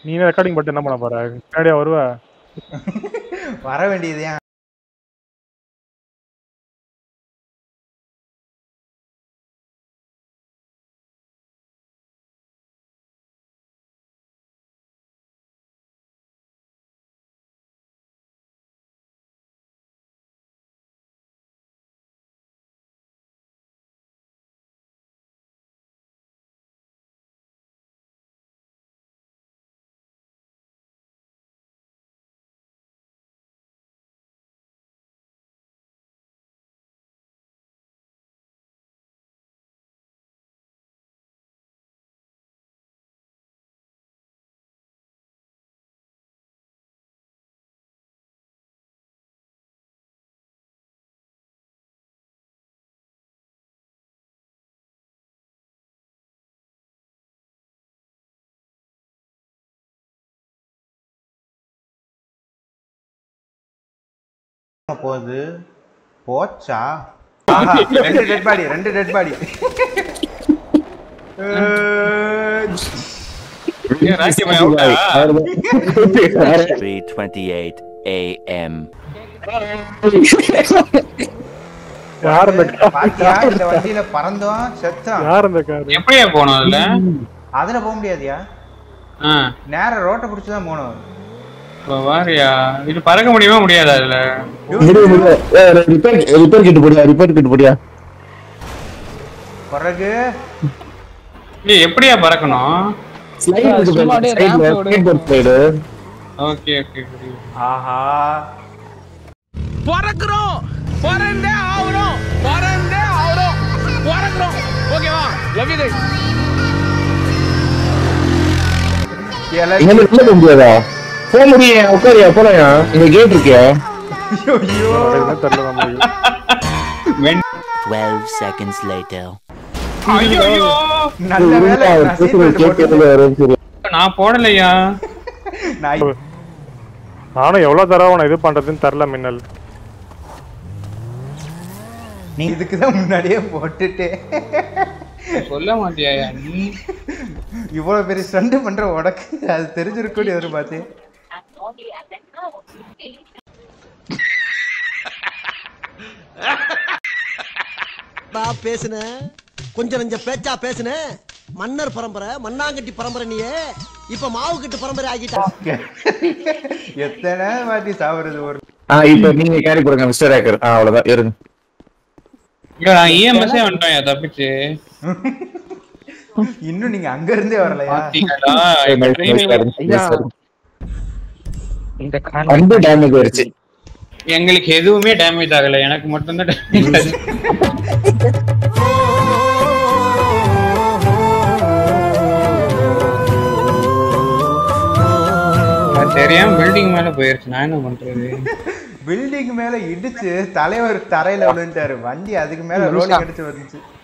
நீ ரெக்கார்டிங் பட்டு என்ன பண்ண போற பின்னாடியா வருவ வர வேண்டியது ஏன் போகுது போச்சா ஆஹா, ரெண்டு டெட் பாடி ரெண்டு டெட் பாடி ராக்கி பாய் அவுட்டா 3:28 a.m. யார் இந்த car? பாத்தியா இந்த வண்டியில பறந்தோம் செத்தோம் யார் இந்த காரு எப்படியா போனோம் அதுல அதுல போக முடியாதுயா ஆ நேரா ரோட்டை பிடிச்சி தான் போகணும் இப்போ வாரியா இது பறக்க முடியுமா முடியாதா அதுல ரிப்பேர் ரிப்பேர் கிட்ட போடியா ரிப்பேர் கிட்ட போடியா பிறகு ஏய் எப்படியா பறக்கணும் சும்மா அப்படியே ramp விடு. ஸ்லைடு ஓகே ஓகே புரியுது ஆஹா பிறக்கிறோம் பிறந்தே ஆகிறோம் பிறந்தே ஆகிறோம் பிறக்கிறோம் ஓகேவா லவ் யூ கிளம்பி- இங்க உள்ள போக முடியாதா போக முடியும் உட்காரியா போலையா இங்க கேட் இருக்கியா ஐயோ என்ன தெரியல நம்மளுக்கு 12 seconds later. ஐயோ ஐயோ நல்ல வேலை நான் seat belt போட்டு- நான் போடலையா நான் நானும் எவ்வளவு தடவை உன இது பண்றதுன்னு தெரியல மின்னல் நீ இதுக்கு தான் முன்னாடியே போட்டுட்டு சொல்ல மாட்டியா நீ இவ்வளவு பெரிய ஸ்டண்ட் பண்ற உனக்கு அது தெரிஞ்சிருக்கும் எதிர்பார்த்து நான் பேசுன கொஞ்சம் நஞ்ச பேச்சா பேசுன மன்னர் பரம்பரை மண்ணாங்கட்டி பரம்பரை நீயே இப்ப மாவு கட்டு பரம்பரை ஆகிட்ட எத்தனை வாட்டி சாவுறது ஒரு ஆ இப்ப நீங்க கேரி போடுங்க மிஸ்டர் ஹேக்கர் ஆ அவ்வளவுதான் இருங்க இல்ல நான் இஎம்எஸ்ஸே வந்துட்டோம் தப்பிச்சு இன்னும் நீங்க அங்க இருந்தே வரலையா பாத்தீங்களா இப்ப Nice, nice, training nice, nice. இந்த கார் ரொம்ப டேமேஜ் ஆயிருச்சு எங்களுக்கு எதுவுமே டேமேஜ் ஆகல எனக்கு மட்டும் தான் டேமேஜ் ஆகுது அது தெரியாம பில்டிங் மேல போயிருச்சு நான் என்ன பண்றது பில்டிங் மேல இடிச்சு தலைவர் தரையில விழுந்துட்டாரு வண்டி அதுக்கு மேல ரோடு கடிச்சு வந்துச்சு